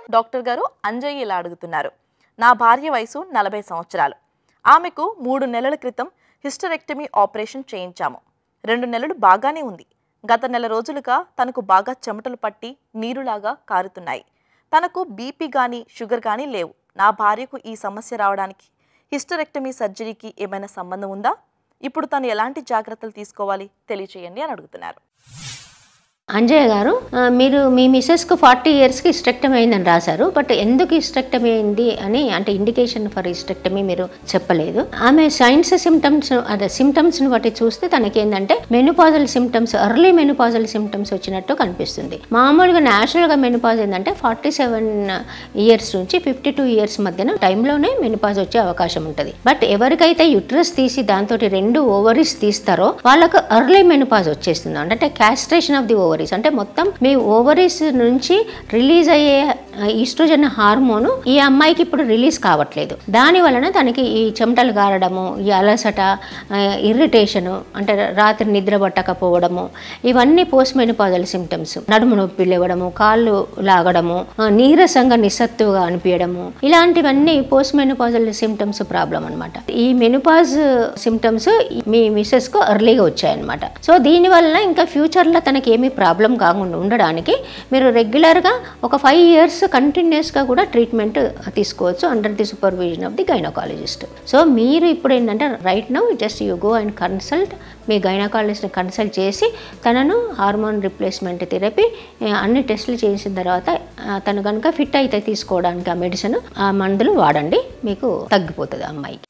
doctor గారు అంజయ్య ఇలా అడుగుతున్నారు నా భార్య వయసు నలభై సంవత్సరాలు ఆమెకు మూడు నెలల క్రితం హిస్టరెక్టమీ ఆపరేషన్ చేయించాము రెండు నెలలు బాగానే ఉంది గత నెల రోజులుగా తనకు బాగా చెమటలు పట్టి నీరులాగా కారుతున్నాయి తనకు బీపీ కానీ షుగర్ కానీ లేవు నా భార్యకు ఈ సమస్య రావడానికి హిస్టరెక్టమీ సర్జరీకి ఏమైనా సంబంధం ఉందా ఇప్పుడు తను ఎలాంటి జాగ్రత్తలు తీసుకోవాలి తెలియచేయండి అని అడుగుతున్నారు అంజయ్య గారు ఆ, మీరు మీ మిస్సెస్కు ఫార్టీ ఇయర్స్కి ఇస్టెక్టమీ అయిందని రాశారు బట్ ఎందుకు ఇస్టెక్టమీ అయింది అని అంటే ఇండికేషన్ ఫర్ ఇస్టెక్టమీ మీరు చెప్పలేదు ఆమె సైన్స్ సిమ్టమ్స్ అదే సిమ్టమ్స్ని బట్టి చూస్తే తనకి ఏంటంటే menopausal symptoms early menopausal symptoms వచ్చినట్టు కనిపిస్తుంది మామూలుగా న్యాచురల్గా మెనుపాజ్ ఏంటంటే ఫార్టీ సెవెన్ ఇయర్స్ నుంచి ఫిఫ్టీ టూ ఇయర్స్ మధ్యన టైంలోనే మెనుపాజ్ వచ్చే అవకాశం ఉంటుంది బట్ ఎవరికైతే యుట్రస్ తీసి దాంతో రెండు ఓవరీస్ తీస్తారో వాళ్ళకు ఎర్లీ మెనుపాజ్ వచ్చేస్తుంది అంటే క్యాస్ట్రేషన్ ఆఫ్ ది ఓవరీస్ అంటే మొత్తం మీ ఓవరీస్ నుంచి రిలీజ్ అయ్యే ఈస్ట్రోజన్ హార్మోన్ ఈ అమ్మాయికి ఇప్పుడు రిలీజ్ కావట్లేదు దాని వలన తనకి ఈ చెమటలు గారడము ఈ అలసట ఇరిటేషను అంటే రాత్రి నిద్ర పట్టకపోవడము ఇవన్నీ పోస్ట్ మెనుపాజల్ సిమ్టమ్స్ నడుము నొప్పి లేవడము కాళ్ళు లాగడము ఆ, నీరసంగా నిస్సత్తుగా అనిపించడము ఇలాంటివన్నీ పోస్ట్ మెనుపాజల్ సిమ్టమ్స్ ప్రాబ్లం అనమాట ఈ మెనుపాజ్ సిమ్టమ్స్ మీ మిస్సెస్ కు ఎర్లీగా వచ్చాయన్నమాట సో దీనివల్ల ఇంకా ఫ్యూచర్లో తనకి ఏమీ ప్రాబ్లం కాకుండా ఉండడానికి మీరు రెగ్యులర్గా ఒక ఫైవ్ ఇయర్స్ కంటిన్యూస్గా కూడా ట్రీట్మెంట్ తీసుకోవచ్చు under the supervision of the gynaecologist so మీరు ఇప్పుడు ఏంటంటే right now just you go and consult మీ గైనకాలజిస్ట్ని కన్సల్ట్ చేసి తనను హార్మోన్ రిప్లేస్మెంట్ థెరపీ అన్ని టెస్టులు చేసిన తర్వాత ఆ, తను కనుక ఫిట్ అయితే తీసుకోవడానికి ఆ మెడిసిన్ ఆ మందులు వాడండి మీకు తగ్గిపోతుంది ఆ అమ్మాయికి